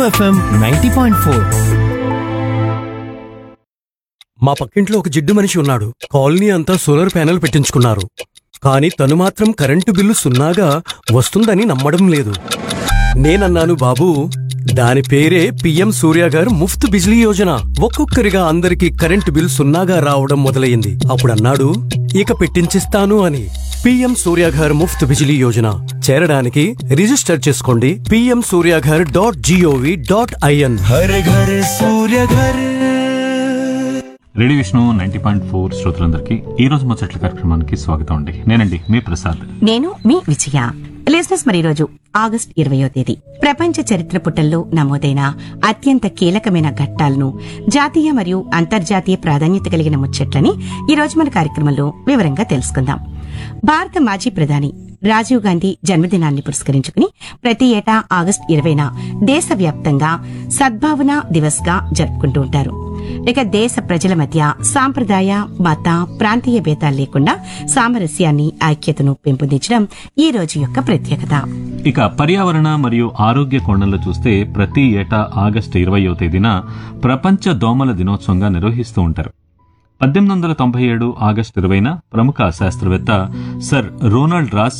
FM ninety point four మా పక్కింట్లో ఒక జిడ్డు మనిషి ఉన్నాడు కాలనీ అంతా సోలార్ ప్యానెల్ పెట్టించుకున్నారు కానీ తను మాత్రం కరెంటు బిల్లు సున్నాగా వస్తుందని నమ్మడం లేదు నేనన్నాను బాబు దాని పేరే పిఎం సూర్య గారు ముఫ్త్ బిజ్లీ యోజన ఒక్కొక్కరిగా అందరికి కరెంటు బిల్ సున్నాగా రావడం మొదలయ్యింది అప్పుడు అన్నాడు ఇక పెట్టించిస్తాను అని పిఎం సూర్య గారు ముఫ్త్ బిజిలీ యోజన చేరడానికి రిజిస్టర్ చేసుకోండి పిఎం సూర్య గారు dot gov dot in Har Ghar Surya Ghar ready Vishnu ninety point four శ్రోతలందరికీ ఈ రోజు ముచ్చట్ల కార్యక్రమానికి స్వాగతం అండి నేనండి మీ ప్రసాద్ నేను మీ విజయ లిజినెస్ మరి రోజు ఆగస్ట్ ఇరవయో తేదీ ప్రపంచ చరిత్ర పుటల్లో నమోదైన అత్యంత కీలకమైన ఘట్టాలను జాతీయ మరియు అంతర్జాతీయ ప్రాధాన్యత కలిగిన ముచ్చట్లని ఈ రోజు మన కార్యక్రమంలో వివరంగా తెలుసుకుందాం భారత మాజీ ప్రధాని రాజీవ్ గాంధీ జన్మదినాన్ని పురస్కరించుకుని ప్రతి ఏటా ఆగస్టు ఇరవైన దేశవ్యాప్తంగా సద్భావన దివస్ గా జరుపుకుంటూ ఉంటారు ఇక దేశ ప్రజల మధ్య సాంప్రదాయ మత ప్రాంతీయ భేదాలు లేకుండా సామరస్యాన్ని ఐక్యతను పెంపొందించడం ఈ రోజు యొక్క ప్రత్యేకత ఇక పర్యావరణ మరియు ఆరోగ్య కోణంలో చూస్తే ప్రతి ఏటా ఆగస్టు ఇరవయో తేదీన ప్రపంచ దోమల దినోత్సవంగా నిర్వహిస్తూ ఉంటారు పద్దెనిమిది వందల తొంభై ఏడు ఆగస్టు ఇరవైన ప్రముఖ శాస్త్రవేత్త సర్ రోనాల్డ్ రాస్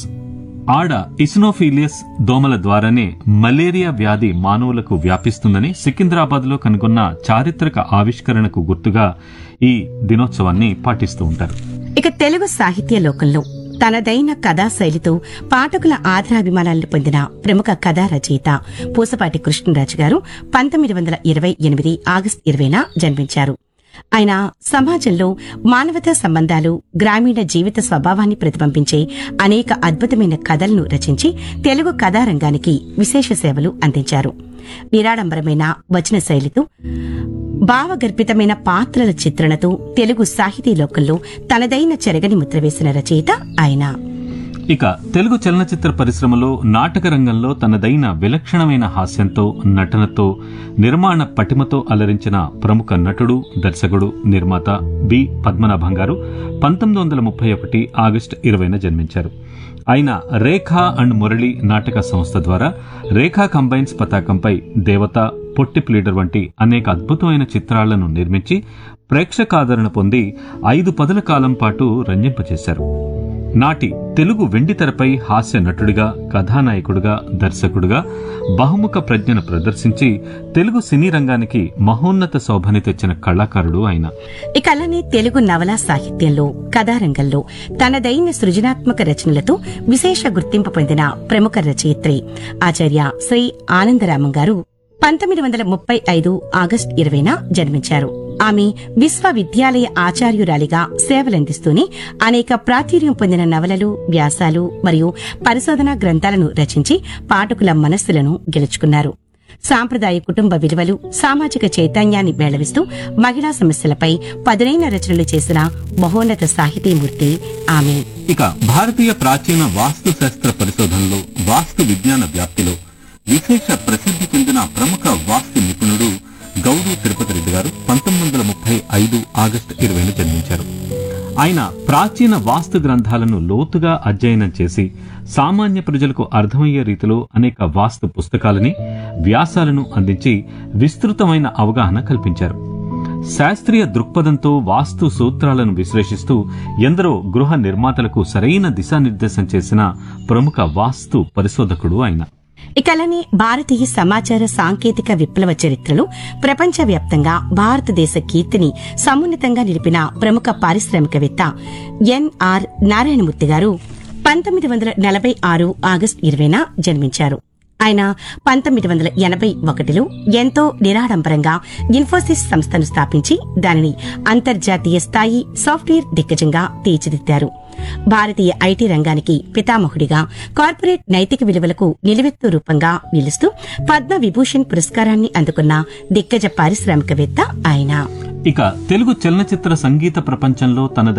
ఆడ ఇసినోఫీలియస్ దోమల ద్వారానే మలేరియా వ్యాధి మానవులకు వ్యాపిస్తుందని సికింద్రాబాద్ లో కనుగొన్న చారిత్రక ఆవిష్కరణకు గుర్తుగా ఈ దినోత్సవాన్ని పాటిస్తూ ఉంటారు ఇక తెలుగు సాహిత్య లోకంలో తనదైన కథా శైలితో పాఠకుల ఆదరాభిమానాలను పొందిన ప్రముఖ కథా రచయిత పూసపాటి కృష్ణరాజు గారు పంతొమ్మిది వందల ఇరవై ఎనిమిది ఆగస్టు ఇరవైన జన్మించారు ఆయన సమాజంలో మానవతా సంబంధాలు గ్రామీణ జీవిత స్వభావాన్ని ప్రతిబింబించే అనేక అద్భుతమైన కథలను రచించి తెలుగు కథారంగానికి విశేష సేవలు అందించారు నిరాడంబరమైన వచన శైలితో భావగర్భితమైన పాత్రల చిత్రణతో తెలుగు సాహితీ లోకంలో తనదైన చెరగని ముద్ర వేసిన రచయిత ఆయన ఇక తెలుగు చలనచిత్ర పరిశ్రమలో నాటక రంగంలో తనదైన విలక్షణమైన హాస్యంతో నటనతో నిర్మాణ పటిమతో అలరించిన ప్రముఖ నటుడు దర్శకుడు నిర్మాత బి పద్మనాభం గారు పంతొమ్మిది వందల ముప్పై ఒకటి ఆగస్టు ఇరవైన జన్మించారు ఆయన రేఖా అండ్ మురళి నాటక సంస్థ ద్వారా రేఖా కంబైన్స్ పతాకంపై దేవత పొట్టి ప్లీడర్ వంటి అనేక అద్భుతమైన చిత్రాలను నిర్మించి ప్రేక్షకాదరణ పొంది ఐదు పదుల కాలం పాటు రంజింపచేశారు నాటి తెలుగు వెండితెరపై హాస్య నటుడిగా కథానాయకుడిగా దర్శకుడిగా బహుముఖ ప్రజ్ఞను ప్రదర్శించి తెలుగు సినీ రంగానికి మహోన్నత శోభని తెచ్చిన కళాకారుడు ఆయన ఇక అలానే తెలుగు నవలా సాహిత్యంలో కథారంగంలో తనదైన సృజనాత్మక రచనలతో విశేష గుర్తింపు పొందిన ప్రముఖ రచయిత్రి ఆచార్య శ్రీ ఆనందరామం గారు పంతొమ్మిది వందల ముప్పై ఐదు ఆగస్టు ఇరవైన జన్మించారు ఆమె విశ్వవిద్యాలయ ఆచార్యురాలిగా సేవలందిస్తూనే అనేక ప్రాచుర్యం పొందిన నవలలు వ్యాసాలు మరియు పరిశోధనా గ్రంథాలను రచించి పాఠకుల మనస్సులను గెలుచుకున్నారు సాంప్రదాయ కుటుంబ విలువలు సామాజిక చైతన్యాన్ని మేళవిస్తూ మహిళా సమస్యలపై పదునైన రచనలు చేసిన మహోన్నత సాహితీమూర్తి ఆమె ఇక భారతీయ ప్రాచీన వాస్తు శాస్త్ర పరిశోధనలో వాస్తు విజ్ఞాన వ్యాప్తిలో విశేష ప్రసిద్ధి చెందిన ప్రముఖ వాస్తు నిపుణుడు గౌడు తిరుపతి రెడ్డి గారు పంతొమ్మిది వందల ముప్పై ఐదు ఆగస్టు ఇరవైన జన్మించారు ఆయన ప్రాచీన వాస్తు గ్రంథాలను లోతుగా అధ్యయనం చేసి సామాన్య ప్రజలకు అర్థమయ్యే రీతిలో అనేక వాస్తు పుస్తకాలని వ్యాసాలను అందించి విస్తృతమైన అవగాహన కల్పించారు శాస్త్రీయ దృక్పథంతో వాస్తు సూత్రాలను విశ్లేషిస్తూ ఎందరో గృహ నిర్మాతలకు సరైన దిశానిర్దేశం చేసిన ప్రముఖ వాస్తు పరిశోధకుడు ఆయన ఇక అలానే భారతీయ సమాచార సాంకేతిక విప్లవ చరిత్రలో ప్రపంచవ్యాప్తంగా భారతదేశ కీర్తిని సమున్నతంగా నిలిపిన ప్రముఖ పారిశ్రామికవేత్త ఎన్ఆర్ నారాయణమూర్తి గారు పంతొమ్మిది వందల నలభై ఆరు ఆగస్టు ఇరవైన జన్మించారు ఆయన పంతొమ్మిది వందల ఎనభై ఒకటిలో ఎంతో నిరాడంబరంగా ఇన్ఫోసిస్ సంస్థను స్థాపించి దానిని అంతర్జాతీయ స్థాయి సాఫ్ట్వేర్ దిగ్గజంగా తీర్చిదిద్దారు భారతీయ ఐటీ రంగానికి పితామహుడిగా కార్పొరేట్ నైతిక విలువలకు నిలువెత్తు రూపంగా నిలుస్తూ పద్మ విభూషణ్ పురస్కారాన్ని అందుకున్న దిగ్గజ పారిశ్రామికవేత్త ఆయన ఇక తెలుగు చలనచిత్ర సంగీత ప్రపంచంలో తన